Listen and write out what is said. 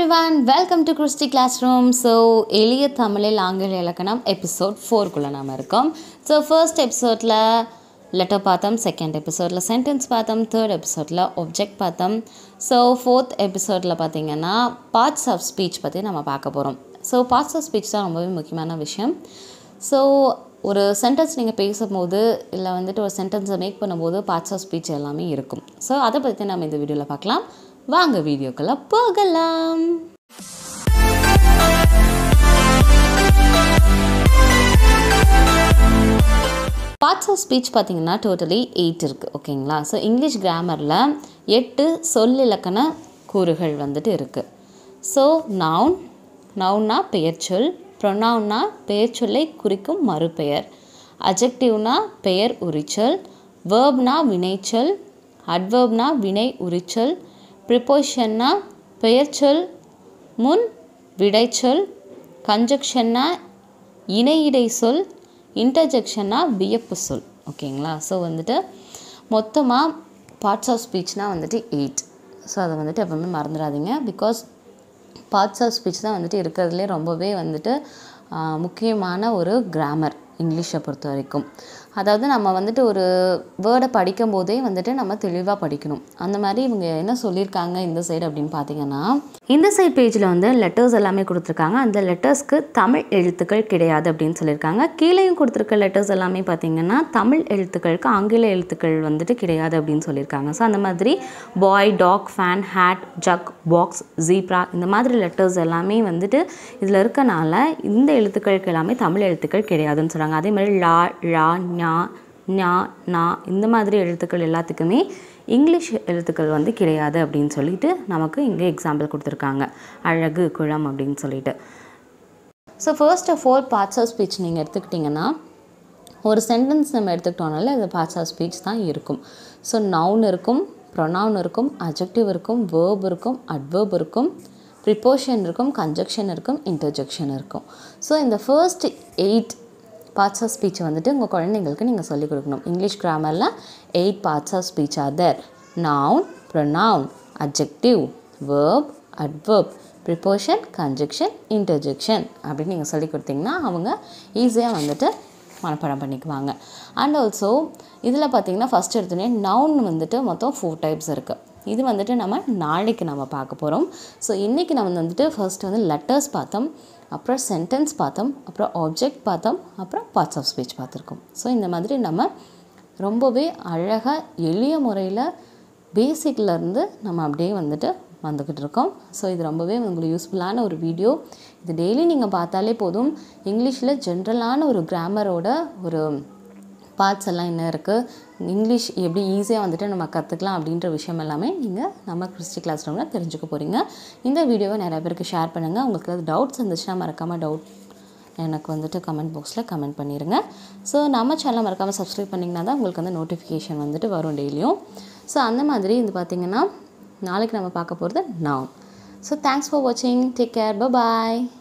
everyone welcome to Christy class room so எளிய தமிழில் ஆங்கில இலக்கணம் எபிசோட் ஃபோர்க்குள்ளே நாம் இருக்கோம் ஸோ ஃபர்ஸ்ட் எபிசோடில் லெட்டர் பார்த்தோம் செகண்ட் எபிசோடில் சென்டென்ஸ் பார்த்தோம் தேர்ட் எபிசோடில் ஒப்ஜெக்ட் பார்த்தோம் ஸோ ஃபோர்த் எபிசோடில் பார்த்தீங்கன்னா பார்ட்ஸ் ஆஃப் ஸ்பீச் பற்றி நம்ம பார்க்க போகிறோம் ஸோ பார்ட்ஸ் ஆஃப் ஸ்பீச் தான் ரொம்பவே முக்கியமான விஷயம் ஸோ ஒரு சென்டென்ஸ் நீங்கள் பேசும்போது இல்லை வந்துட்டு ஒரு சென்டென்ஸை மேக் பண்ணும்போது பார்ட்ஸ் ஆஃப் ஸ்பீச் எல்லாமே இருக்கும் ஸோ அதை பற்றி நம்ம இந்த வீடியோவில் பார்க்கலாம் வாங்க வீடியோக்குள்ளே போகலாம் பார்ட்ஸ் ஆஃப் ஸ்பீச் பார்த்தீங்கன்னா டோட்டலி எயிட் இருக்குது ஓகேங்களா ஸோ இங்கிலீஷ் கிராமரில் எட்டு சொல்லிலக்கண கூறுகள் வந்துட்டு இருக்குது ஸோ நவுன் நவுன்னா பெயர்ச்சொல் ப்ரொனவுன்னா பெயர்ச்சொல்லை குறிக்கும் மறுபெயர் அஜெக்டிவ்னா பெயர் உரிச்சொல் வேர்ப்னா வினைச்சொல் அட்வர்ப்னா வினை உரிச்சொல் ப்ரிப்போஷன்னா பெயர்ச்சொல் முன் விடைச்சொல் கன்ஜக்ஷன்னா இணையிடை சொல் இன்டர்ஜெக்ஷன்னா வியப்பு சொல் ஓகேங்களா ஸோ வந்துட்டு மொத்தமாக பார்ட்ஸ் ஆஃப் ஸ்பீச்னால் வந்துட்டு எயிட் ஸோ அதை வந்துட்டு எப்பவுமே மறந்துடாதீங்க பிகாஸ் பார்ட்ஸ் ஆஃப் ஸ்பீச் தான் வந்துட்டு இருக்கிறதுலே ரொம்பவே வந்துட்டு ஆஹ், முக்கியமான ஒரு கிராமர் இங்கிலீஷை பொறுத்த வரைக்கும் அதாவது நம்ம வந்துட்டு ஒரு வேர்டை படிக்கும் போதே வந்துட்டு நம்ம தெளிவாக படிக்கணும் அந்த மாதிரி இவங்க என்ன சொல்லியிருக்காங்க இந்த சைடு அப்படின்னு பார்த்தீங்கன்னா இந்த சைட் பேஜில் வந்து லெட்டர்ஸ் எல்லாமே கொடுத்துருக்காங்க அந்த லெட்டர்ஸ்க்கு தமிழ் எழுத்துக்கள் கிடையாது அப்படின்னு சொல்லியிருக்காங்க கீழேயும் கொடுத்துருக்க லெட்டர்ஸ் எல்லாமே பார்த்தீங்கன்னா தமிழ் எழுத்துக்களுக்கு ஆங்கில எழுத்துக்கள் வந்துட்டு கிடையாது அப்படின்னு சொல்லியிருக்காங்க ஸோ அந்த மாதிரி boy dog fan hat jug box zebra இந்த மாதிரி லெட்டர்ஸ் எல்லாமே வந்துட்டு இதில் இருக்கனால இந்த எழுத்துக்களுக்கு எல்லாமே தமிழ் எழுத்துக்கள் கிடையாதுன்னு சொல்கிறாங்க அதே மாதிரி லா ழா ஞா ஞா நா இந்த மாதிரி எழுத்துக்கள் எல்லாத்துக்குமே இங்கிலீஷ் எழுத்துக்கள் வந்து கிடையாது அப்படின்னு சொல்லிட்டு நமக்கு இங்கே எக்ஸாம்பிள் கொடுத்துருக்காங்க அழகு குளம் அப்படின்னு சொல்லிட்டு so first of all parts of speech நீங்கள் எடுத்துக்கிட்டிங்கன்னா ஒரு சென்டென்ஸ் நம்ம எடுத்துக்கிட்டோம்னால அது பார்ட்ஸ் ஆஃப் ஸ்பீச் தான் இருக்கும் ஸோ நவுன் இருக்கும் ப்ரொனவுன் இருக்கும் அஜெக்டிவ் இருக்கும் வேர்ப் இருக்கும் அட்வர்ப் இருக்கும் ப்ரிப்போஷன் இருக்கும் கன்ஜக்ஷன் இருக்கும் இன்டர்ஜெக்ஷன் இருக்கும் ஸோ இந்த first eight parts of speech வந்துட்டு உங்கள் குழந்தைங்களுக்கு நீங்கள் சொல்லிக் கொடுக்கணும் இங்கிலீஷ் கிராமரில் eight parts of speech are there noun pronoun adjective verb adverb preposition conjunction interjection அப்படின்னு நீங்கள் சொல்லி கொடுத்தீங்கன்னா அவங்க ஈஸியாக வந்துட்டு மனப்பாடம் பண்ணிக்குவாங்க அண்ட் ஆல்சோ இதில் பார்த்தீங்கன்னா ஃபஸ்ட் எடுத்தோடனே நவுன் வந்துட்டு மொத்தம் ஃபோர் டைப்ஸ் இருக்குது இது வந்துட்டு நம்ம நாளைக்கு நம்ம பார்க்க போகிறோம் ஸோ இன்றைக்கி நம்ம வந்துட்டு ஃபர்ஸ்ட் வந்து லெட்டர்ஸ் பார்த்தோம் அப்புறம் சென்டென்ஸ் பார்த்தோம் அப்புறம் ஆப்ஜெக்ட் பார்த்தோம் அப்புறம் பார்ட்ஸ் ஆஃப் ஸ்பீச் பார்த்துருக்கோம் ஸோ இந்த மாதிரி நம்ம ரொம்பவே அழகாக எளிய முறையில் பேசிக்லேருந்து நம்ம அப்படியே வந்துட்டு வந்துக்கிட்டு இருக்கோம் ஸோ இது ரொம்பவே உங்களுக்கு யூஸ்ஃபுல்லான ஒரு வீடியோ இது டெய்லி நீங்கள் பார்த்தாலே போதும் இங்கிலீஷில் ஜென்ரலான ஒரு கிராமரோட ஒரு பார்ட்ஸ் எல்லாம் என்ன இருக்குது இங்கிலீஷ் எப்படி ஈஸியாக வந்துட்டு நம்ம கற்றுக்கலாம் அப்படின்ற விஷயம் எல்லாமே நீங்கள் நம்ம கிறிஸ்டி கிளாஸ் ரூமில் தெரிஞ்சுக்க போகிறீங்க இந்த வீடியோவை நிறைய பேருக்கு ஷேர் பண்ணுங்கள் உங்களுக்கு ஏதாவது டவுட்ஸ் இருந்துச்சுன்னா மறக்காமல் டவுட் எனக்கு வந்துட்டு கமெண்ட் பாக்ஸில் கமெண்ட் பண்ணிடுங்க ஸோ நம்ம சேனலை மறக்காமல் சப்ஸ்கிரைப் பண்ணிங்கன்னா தான் உங்களுக்கு வந்து நோட்டிஃபிகேஷன் வந்துட்டு வரும் டெய்லியும் ஸோ அந்த மாதிரி இது பார்த்திங்கன்னா நாளைக்கு நம்ம பார்க்க போகிறது now ஸோ தேங்க்ஸ் ஃபார் வாட்சிங் டேக் கேர் பாய்